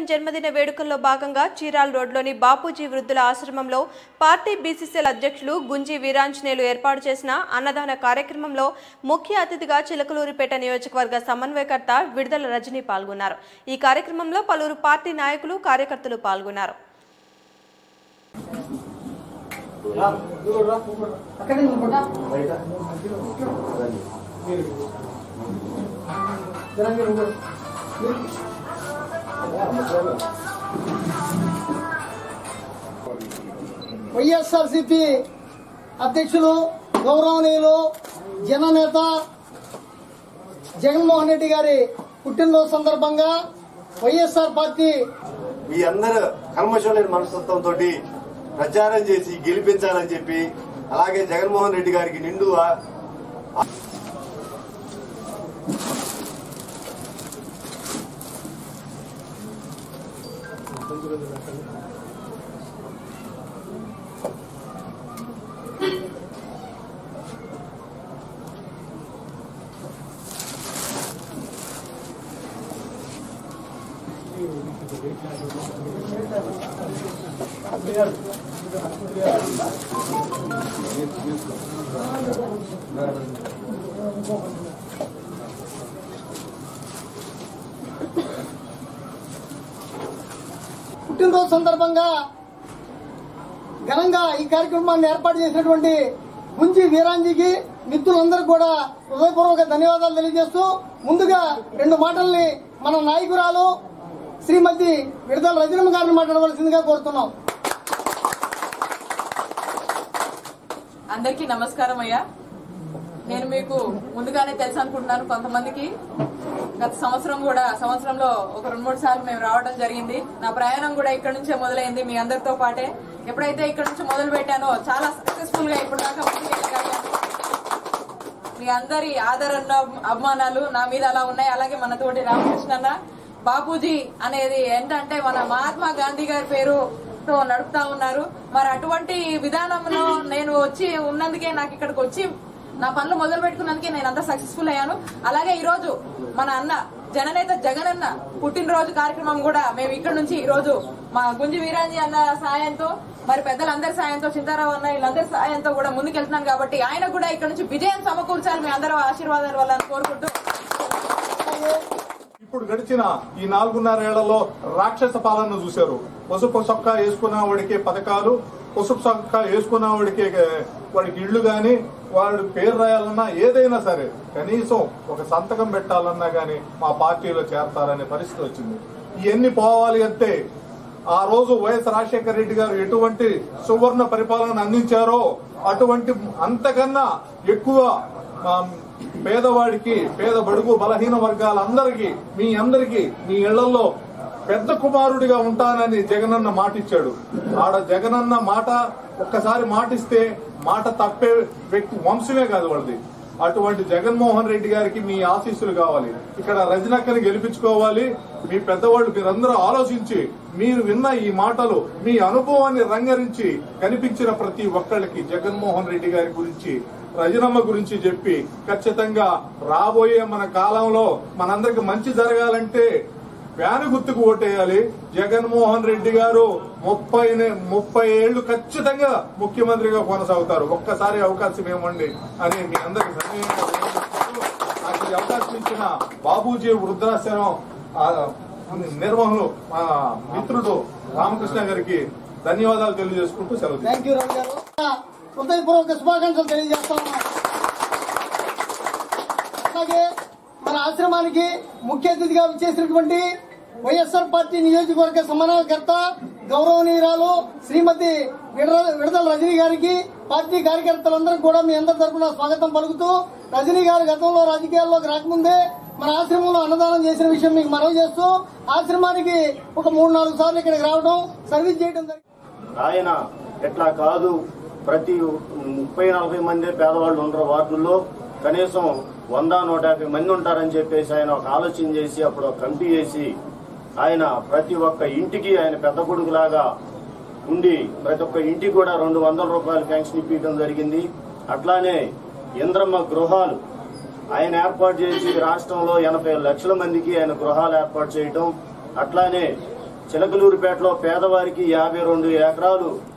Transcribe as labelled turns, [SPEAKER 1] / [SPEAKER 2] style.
[SPEAKER 1] జన్మదిన వేడుకల్లో భాగంగా చీరాల్ రోడ్లోని బాపూజీ వృద్ధుల ఆశ్రమంలో పార్టీ బీసీసీఎల్ అధ్యక్షులు గుంజి వీరాంజనేయులు ఏర్పాటు చేసిన అన్నదాన కార్యక్రమంలో ముఖ్య అతిథిగా చిలకలూరిపేట నియోజకవర్గ సమన్వయకర్త విడుదల రజని పాల్గొన్నారు ఈ కార్యక్రమంలో పలువురు పార్టీ నాయకులు కార్యకర్తలు పాల్గొన్నారు
[SPEAKER 2] వైఎస్ఆర్సిపి అధ్యక్షులు గౌరవనీయులు జననేత జగన్మోహన్ రెడ్డి గారి పుట్టినరోజు సందర్భంగా వైఎస్ఆర్ పార్టీ
[SPEAKER 3] మీ అందరు కల్మషం లేని మనస్తత్వంతో ప్రచారం చేసి గెలిపించాలని చెప్పి అలాగే జగన్మోహన్ రెడ్డి గారికి నిండు ఆ-
[SPEAKER 2] పుట్టినరోజు సందర్భంగా ఘనంగా ఈ కార్యక్రమాన్ని ఏర్పాటు చేసినటువంటి గుంజి వీరాంజీకి మిత్రులందరూ కూడా హృదయపూర్వక ధన్యవాదాలు తెలియజేస్తూ ముందుగా రెండు మాటల్ని మన నాయకురాలు శ్రీమతి విడుదల రజనమ్మ గారిని మాట్లాడవలసిందిగా కోరుతున్నాం
[SPEAKER 4] అందరికీ నమస్కారం అయ్యా నేను మీకు ముందుగానే తెలుసు అనుకుంటున్నాను కొంతమందికి గత సంవత్సరం కూడా సంవత్సరంలో ఒక రెండు మూడు సార్లు మేము రావడం జరిగింది నా ప్రయాణం కూడా ఇక్కడ నుంచే మొదలైంది మీ అందరితో పాటే ఎప్పుడైతే ఇక్కడ నుంచి మొదలు పెట్టానో చాలా సక్సెస్ఫుల్ గా ఇప్పుడు దాకా ముందుకు వెళ్ళగలిగాను. మీ అందరి ఆదరణ అభిమానాలు నా మీద అలా ఉన్నాయి అలాగే మన తోటి రామకృష్ణన్న బాపూజీ అనేది ఏంటంటే మన మహాత్మా గాంధీ గారి పేరుతో నడుపుతా ఉన్నారు మరి అటువంటి విధానంలో నేను వచ్చి ఉన్నందుకే నాకు ఇక్కడికి వచ్చి నా పనులు మొదలు పెట్టుకున్నందుకే నేను అంత సక్సెస్ఫుల్ అయ్యాను అలాగే ఈ రోజు మన అన్న జననేత జగన్ అన్న పుట్టినరోజు కార్యక్రమం కూడా మేము ఇక్కడ నుంచి ఈ రోజు మా గుంజి వీరాంజీ అన్న సాయంతో మరి పెద్దలందరి సాయంతో చింతారావు అన్న వీళ్ళందరి సాయంతో కూడా ముందుకెళ్తున్నాను కాబట్టి ఆయన కూడా ఇక్కడ నుంచి విజయం సమకూర్చాలి మీ అందరూ ఆశీర్వాదాల వల్ల అని కోరుకుంటూ
[SPEAKER 5] ఇప్పుడు గడిచిన ఈ నాలుగున్నరేళ్లలో రాక్షస పాలన చూశారు పసుపు సొక్క వేసుకున్న వాడికి పథకాలు పసుపు సొక్క వేసుకున్న వాడికి వాడికి ఇళ్లు గాని వాడి పేరు రాయాలన్నా ఏదైనా సరే కనీసం ఒక సంతకం పెట్టాలన్నా గాని మా పార్టీలో చేరతారనే పరిస్థితి వచ్చింది ఇవన్నీ పోవాలి అంటే ఆ రోజు వైఎస్ రాజశేఖర రెడ్డి గారు ఎటువంటి సువర్ణ పరిపాలన అందించారో అటువంటి అంతకన్నా ఎక్కువ ఆ, పేదవాడికి పేద బడుగు బలహీన వర్గాలందరికీ మీ అందరికీ మీ ఇళ్లలో పెద్ద కుమారుడిగా ఉంటానని జగనన్న మాటిచ్చాడు ఆడ జగనన్న మాట ఒక్కసారి మాటిస్తే మాట తప్పే వ్యక్తి వంశమే కాదు వాళ్ళది అటువంటి జగన్మోహన్ రెడ్డి గారికి మీ ఆశీస్సులు కావాలి ఇక్కడ రజనక్కని గెలిపించుకోవాలి మీ పెద్దవాళ్ళు మీరందరూ ఆలోచించి మీరు విన్న ఈ మాటలు మీ అనుభవాన్ని రంగరించి కనిపించిన ప్రతి ఒక్కళ్ళకి జగన్మోహన్ రెడ్డి గారి గురించి రజనమ్మ గురించి చెప్పి ఖచ్చితంగా రాబోయే మన కాలంలో మనందరికి మంచి జరగాలంటే వ్యాను గుర్తుకు ఓటేయాలి జగన్మోహన్ రెడ్డి గారు ముప్పై నే- ముప్పై ఏళ్లు ఖచ్చితంగా ముఖ్యమంత్రిగా కొనసాగుతారు ఒక్కసారి అవకాశం ఇవ్వండి అని మీ అందరికి సన్నిహితంగా విన్నవించుకుంటూ నాకు ఈ అవకాశం ఇచ్చిన బాబూజీ వృద్ధాశ్రమం ఆ, నిర్వహణలు మా మిత్రుడు రామకృష్ణ గారికి ధన్యవాదాలు తెలియజేసుకుంటూ సెలవు తీసుకుంటున్నాను.
[SPEAKER 2] థ్యాంక్ యూ రవి గారు హృదయపూర్వక శుభాకాంక్షలు తెలియజేస్తా ఉన్నాం అలాగే మన ఆశ్రమానికి ముఖ్య అతిథిగా విచ్చేసినటువంటి వైఎస్ఆర్ పార్టీ నియోజకవర్గ సమన్వయకర్త గౌరవనీయురాలు శ్రీమతి విడల విడదల రజనీ గారికి పార్టీ కార్యకర్తలందరూ కూడా మీ అందరి తరఫున స్వాగతం పలుకుతూ రజనీ గారు గతంలో రాజకీయాల్లోకి రాకముందే మన ఆశ్రమంలో అన్నదానం చేసిన విషయం మీకు మనవి చేస్తూ ఆశ్రమానికి ఒక మూడు నాలుగు సార్లు ఇక్కడికి రావడం సర్వీస్ చేయడం జరిగింది
[SPEAKER 3] ఆయన ఎట్లా కాదు ప్రతి ముప్పై నలభై మంది పేదవాళ్ళు ఉండరు వార్డుల్లో కనీసం వంద నూట యాభై మంది ఉంటారని చెప్పేసి ఆయన ఒక ఆలోచన చేసి అప్పుడు ఒక కమిటీ చేసి ఆయన ప్రతి ఒక్క ఇంటికి ఆయన పెద్ద కొడుకులాగా ఉండి ప్రతి ఒక్క ఇంటికి కూడా రెండు వందల రూపాయలు పెన్షన్ ఇప్పించడం జరిగింది అట్లానే ఇంద్రమ్మ గృహాలు ఆయన ఏర్పాటు చేసి రాష్ట్రంలో ఎనభై లక్షల మందికి ఆయన గృహాలు ఏర్పాటు చేయటం అట్లానే చిలకలూరుపేటలో పేదవారికి యాభై రెండు ఎకరాలు